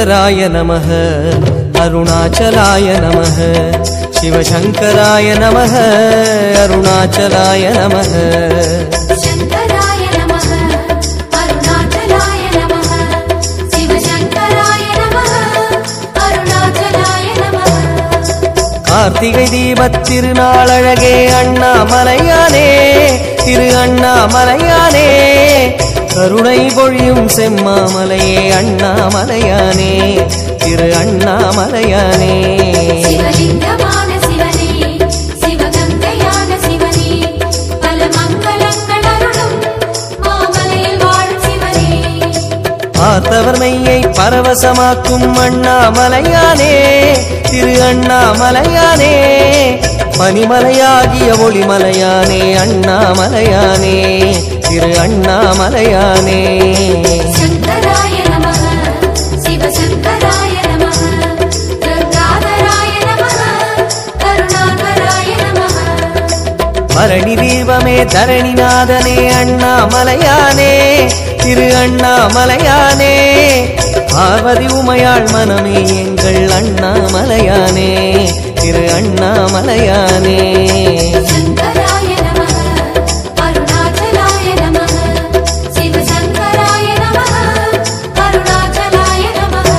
शङ्कराय नमः अरुणाचलाय नमः शिवशङ्कराय नमः अरुणाचलाय नमः शङ्कराय नमः अरुणाचलाय नमः शिवशङ्कराय नमः अरुणाचलाय नमः கார்த்திகை தீபத் திருநாளழகே அண்ணாமலையானே திரு அண்ணாமலையானே கருணை பொழியும் செம்மாமலையே அண்ணாமலையானே திரு அண்ணாமலையானே சிவலிங்கமான சிவனே சிவகங்கையான சிவனே பல மங்களங்கள் அருளும் மாமலையில் வாழும் சிவனே பார்த்தவர் மெய்யை பரவசமாக்கும் அண்ணாமலையானே திரு அண்ணாமலையானே பனிமலையாகிய ஒளிமலையானே அண்ணாமலையானே திரு அண்ணாமலையானே शङ्कराय नमः शिवशङ्कराय नमः गङ्गाधराय नमः करुणाकराय नमः பரணி தீபமே தரணிநாதனே அண்ணாமலையானே திரு அண்ணாமலையானே பார்வதி உமையாள் மனமே எங்கள் அண்ணாமலையானே திரு அண்ணாமலையானே शङ्कराय नमः अरुणाचलाय नमः शिवशङ्कराय नमः करुणाचलाय नमः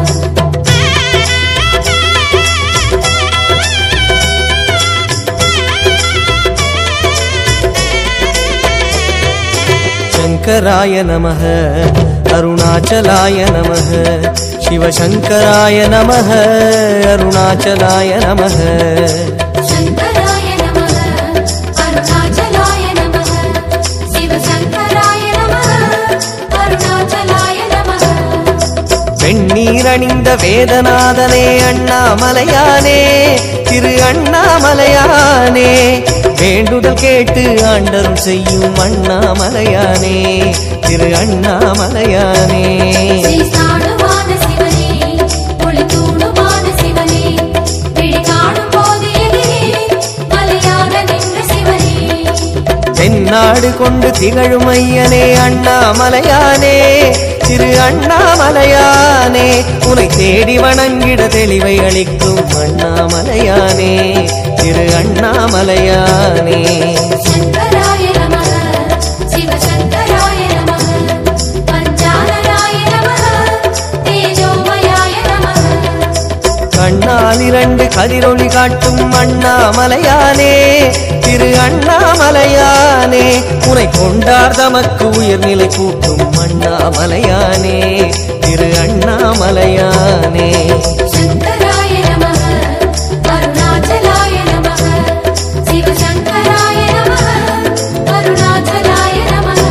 शङ्कराय नमः अरुणाचलाय नमः शिवशङ्कराय नमः अरुणाचलाय नमः शङ्कराय नमः अरुणाचलाय नमः शिवशङ्कराय नमः अरुणाचलाय नमः வெண்ணீரணிந்த வேதநாதனே அண்ணாமலையானே திரு அண்ணாமலையானே வேண்டுதல் கேட்டு ஆண்டரும் செய்யும் அண்ணாமலையானே திரு அண்ணாமலையானே ஸ்ரீஸ்தானுவான சிவனே ஒளித்தூணுமான சிவனே விழி காணும் போது எதிரே மலையாக நின்ற சிவனே தென்னாடு கொண்டு திகழும் ஐயனே அண்ணாமலையானே திரு அண்ணாமலையானே உனை தேடி வணங்கிட தெளிவை அளிக்கும் அண்ணாமலையானே திரு அண்ணாமலையானே शङ्कराय नमः शिवशङ्कराय नमः पञ्चाननाय नमः तेजोमयाय नमः கண்ணால் இரண்டு கதிரொளி காட்டும் அண்ணாமலையானே திரு அண்ணாமலையானே உனை கொண்டார் தமக்கு உயர்நிலை கூட்டும் அண்ணாமலையானே திரு அண்ணாமலையானே शङ्कराय नमः अरुणाचलाय नमः शिवशङ्कराय नमः अरुणाचलाय नमः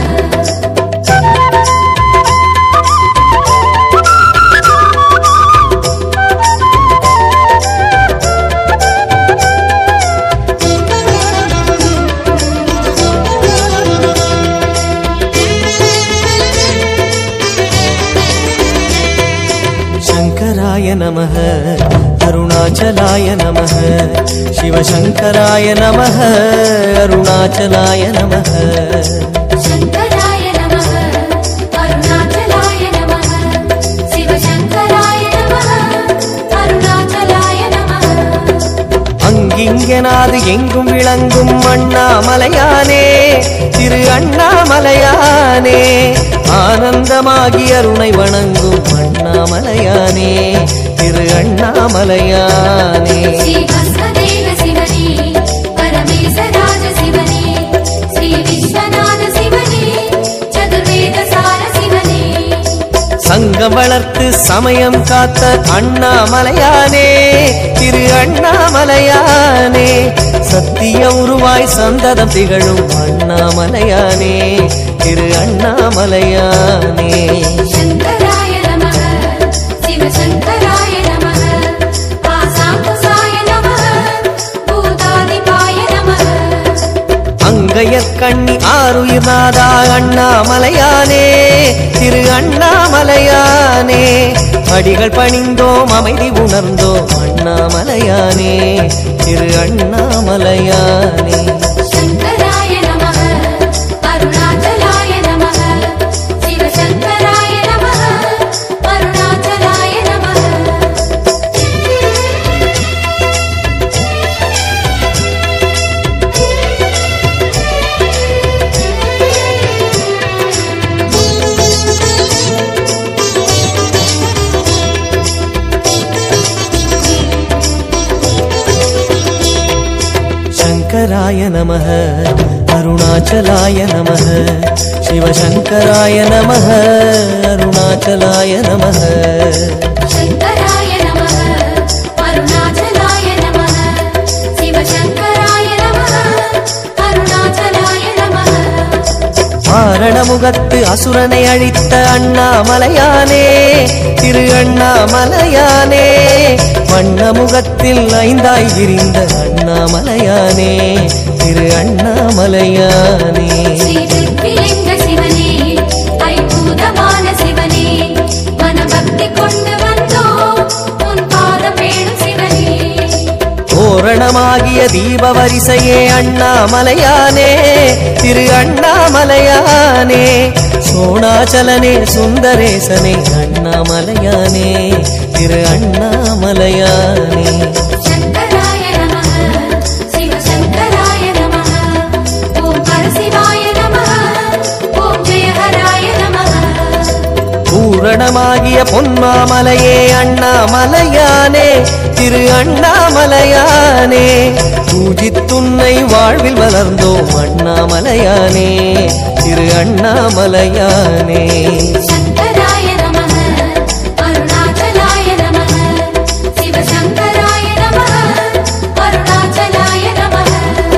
शङ्कराय नमः अरुणाचलाय नमः शिवशङ्कराय नमः अरुणाचलाय नमः शङ्कराय नमः अरुणाचलाय नमः शिवशङ्कराय नमः अरुणाचलाय नमः அங்கிங்கனாது எங்கும் விளங்கும் அண்ணாமலையானே திரு அண்ணாமலையானே ஆனந்தமாகி அருணை வணங்கும் அண்ணாமலையானே திரு அண்ணாமலையானே श्रीभस्मदेव शिवने परमेशराज शिवने श्रीविश्वनाथ शिवने चतुर्वेदसार शिवने சங்கம் வளர்த்து சமயம் காத்த அண்ணாமலையானே திரு அண்ணாமலையானே சத்திய உருவாய் சந்ததம் திகழும் அண்ணாமலையானே திரு அண்ணாமலையானே शङ्कराय नमः शिवशङ्कराय नमः आसाकुसाय नमः भूतादिपाय नमः அங்கையற் கண்ணி ஆறுயிர் நாதா அண்ணாமலையானே திரு அண்ணாமலையானே அடிகள் பணிந்தோம் அமைதி உணர்ந்தோம் அண்ணாமலையானே திரு அண்ணாமலையானே शङ्कराय नमः अरुणाचलाय नमः शिवशङ्कराय नमः अरुणाचलाय नमः शङ्कराय नमः अरुणाचलाय नमः शिवशङ्कराय नमः अरुणाचलाय नमः शङ्कराय नमः अरुणाचलाय नमः शिवशङ्कराय नमः अरुणाचलाय नमः மாரணமுகத்து அசுரனை அழித்த அண்ணாமலையானே திரு அண்ணாமலையானே வண்ணமுகத்தில் ஐந்தாய் விரிந்த அண்ணாமலையானே திரு அண்ணாமலையானே ஸ்ரீவிற்பிலிங்க சிவனே ஐம்பூதமான சிவனே மனபக்தி கொண்டு வந்தோம் உன் பாதம் வேணும் சிவனே தோரணமாகிய தீப வரிசையே அண்ணாமலையானே திரு அண்ணாமலையானே சோணாச்சலனே சுந்தரேசனே அண்ணாமலையானே திரு அண்ணாமலையானே शङ्कराय नमः शिवशङ्कराय नमः ॐ परशिवाय नमः ॐ जयहराय नमः பூரணமாகிய பொன்மாமலையே அண்ணாமலையானே திரு அண்ணாமலையானே பூஜித்துன்னை வாழ்வில் வளர்ந்தோம் அண்ணாமலையானே திரு அண்ணாமலையானே शङ्कराय नमः अरुणाचलाय नमः शिवशङ्कराय नमः अरुणाचलाय नमः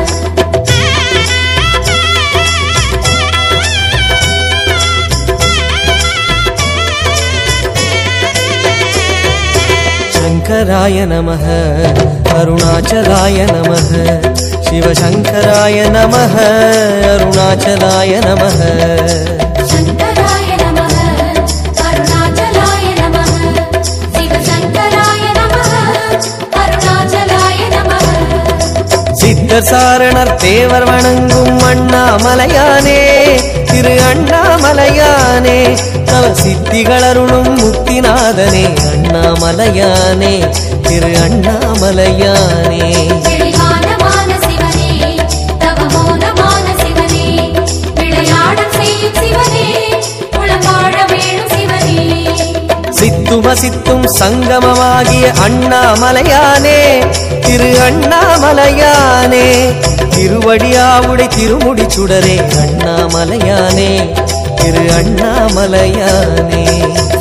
शङ्कराय नमः अरुणाचलाय नमः शिवशङ्कराय नमः अरुणाचलाय नमः शङ्कराय नमः अरुणाचलाय नमः शिवशङ्कराय नमः अरुणाचलाय नमः சித்தர் சாரணர் தேவர் வணங்கும் அண்ணாமலையானே திரு அண்ணாமலையானே தவ சித்திகள் அருளும் முக்திநாதனே அண்ணாமலையானே திரு அண்ணாமலையானே வெளிவானமான சிவனே தவமோனமான சிவனே விளையாடல் செய்யும் சிவனே உளவாழ வேணும் சிவனே சித்தும சித்தும் சங்கமமாகிய அண்ணாமலையானே திரு அண்ணாமலையானே திருவடியாவுடை திருமுடி சுடரே அண்ணாமலையானே திரு அண்ணாமலையானே